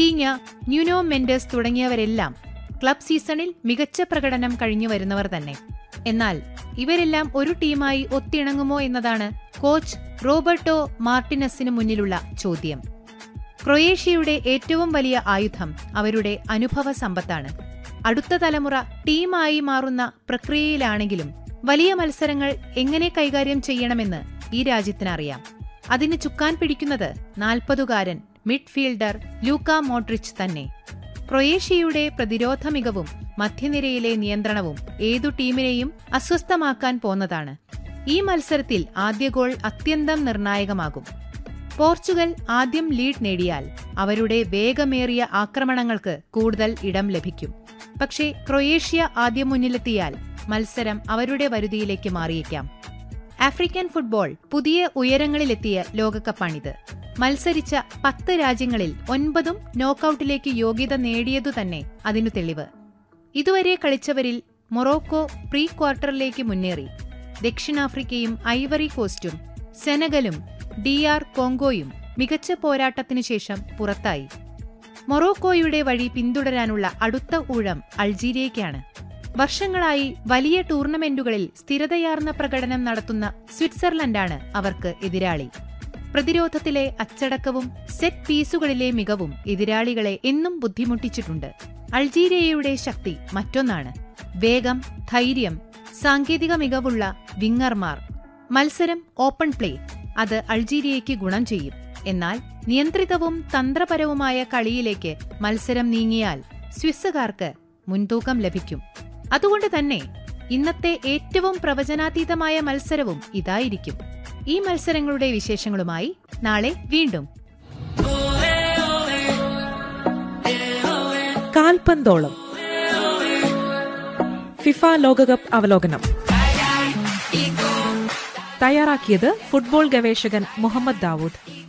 വിത്തീഞ്ഞ Nuno Mendes തുടങ്ങിയവരെല്ലാം club സീസണിൽ മികച്ച പ്രകടനം കഴിഞ്ഞു വരുന്നവർ തന്നെ എന്നാൽ ഇവരെല്ലാം ഒരു ടീമായി ഒത്തിണങ്ങുമോ എന്നതാണ് കോച്ച് റോബർട്ടോ മാർട്ടിനസിന് മുന്നിലുള്ള ചോദ്യം ക്രൊയേഷ്യയുടെ ഏറ്റവും വലിയ ആയുധം അവരുടെ അനുഭവ സമ്പത്താണ് അടുത്ത തലമുറ ടീമായി മാറുന്ന പ്രക്രിയയിലാണെങ്കിലും വലിയ മത്സരങ്ങൾ എങ്ങനെ കൈകാര്യം ചെയ്യണമെന്ന് ഈ രാജ്യത്തിനറിയാം അതിന് ചുക്കാൻ പിടിക്കുന്നത് നാൽപ്പതുകാരൻ മിഡ്ഫീൽഡർ ലൂക്ക മോഡ്രിച്ച് തന്നെ ക്രൊയേഷ്യയുടെ പ്രതിരോധ മികവും മധ്യനിരയിലെ നിയന്ത്രണവും ഏതു ടീമിനെയും അസ്വസ്ഥമാക്കാൻ പോന്നതാണ് ഈ മത്സരത്തിൽ ആദ്യ ഗോൾ അത്യന്തം നിർണായകമാകും പോർച്ചുഗൽ ആദ്യം ലീഡ് നേടിയാൽ അവരുടെ വേഗമേറിയ ആക്രമണങ്ങൾക്ക് കൂടുതൽ ഇടം ലഭിക്കും പക്ഷേ ക്രൊയേഷ്യ ആദ്യം മുന്നിലെത്തിയാൽ മത്സരം അവരുടെ വരുതിയിലേക്ക് മാറിയേക്കാം ആഫ്രിക്കൻ ഫുട്ബോൾ പുതിയ ഉയരങ്ങളിലെത്തിയ ലോകകപ്പാണിത് മത്സരിച്ച പത്ത് രാജ്യങ്ങളിൽ ഒൻപതും നോക്കൌട്ടിലേക്ക് യോഗ്യത നേടിയതു തന്നെ അതിനു തെളിവ് ഇതുവരെ കളിച്ചവരിൽ മൊറോക്കോ പ്രീ ക്വാർട്ടറിലേക്ക് മുന്നേറി ദക്ഷിണാഫ്രിക്കയും ഐവറി കോസ്റ്റും സെനഗലും ഡി ആർ കോങ്കോയും മികച്ച പോരാട്ടത്തിനു ശേഷം പുറത്തായി മൊറോക്കോയുടെ വഴി പിന്തുടരാനുള്ള അടുത്ത ഊഴം അൾജീരിയയ്ക്കാണ് വർഷങ്ങളായി വലിയ ടൂർണമെന്റുകളിൽ സ്ഥിരതയാർന്ന പ്രകടനം നടത്തുന്ന സ്വിറ്റ്സർലൻഡാണ് അവർക്ക് എതിരാളി പ്രതിരോധത്തിലെ അച്ചടക്കവും സെറ്റ് പീസുകളിലെ മികവും എതിരാളികളെ എന്നും ബുദ്ധിമുട്ടിച്ചിട്ടുണ്ട് അൾജീരിയയുടെ ശക്തി മറ്റൊന്നാണ് വേഗം ധൈര്യം സാങ്കേതിക മികവുള്ള വിങ്ങർമാർ മത്സരം ഓപ്പൺ പ്ലേ അത് അൾജീരിയയ്ക്ക് ഗുണം ചെയ്യും എന്നാൽ നിയന്ത്രിതവും തന്ത്രപരവുമായ കളിയിലേക്ക് മത്സരം നീങ്ങിയാൽ സ്വിസ്സുകാർക്ക് മുൻതൂക്കം ലഭിക്കും അതുകൊണ്ട് തന്നെ ഇന്നത്തെ ഏറ്റവും പ്രവചനാതീതമായ മത്സരവും ഇതായിരിക്കും ഈ മത്സരങ്ങളുടെ വിശേഷങ്ങളുമായി നാളെ വീണ്ടും കാൽപന്തോളം ഫിഫ ലോകകപ്പ് അവലോകനം തയ്യാറാക്കിയത് ഫുട്ബോൾ ഗവേഷകൻ മുഹമ്മദ് ദാവൂദ്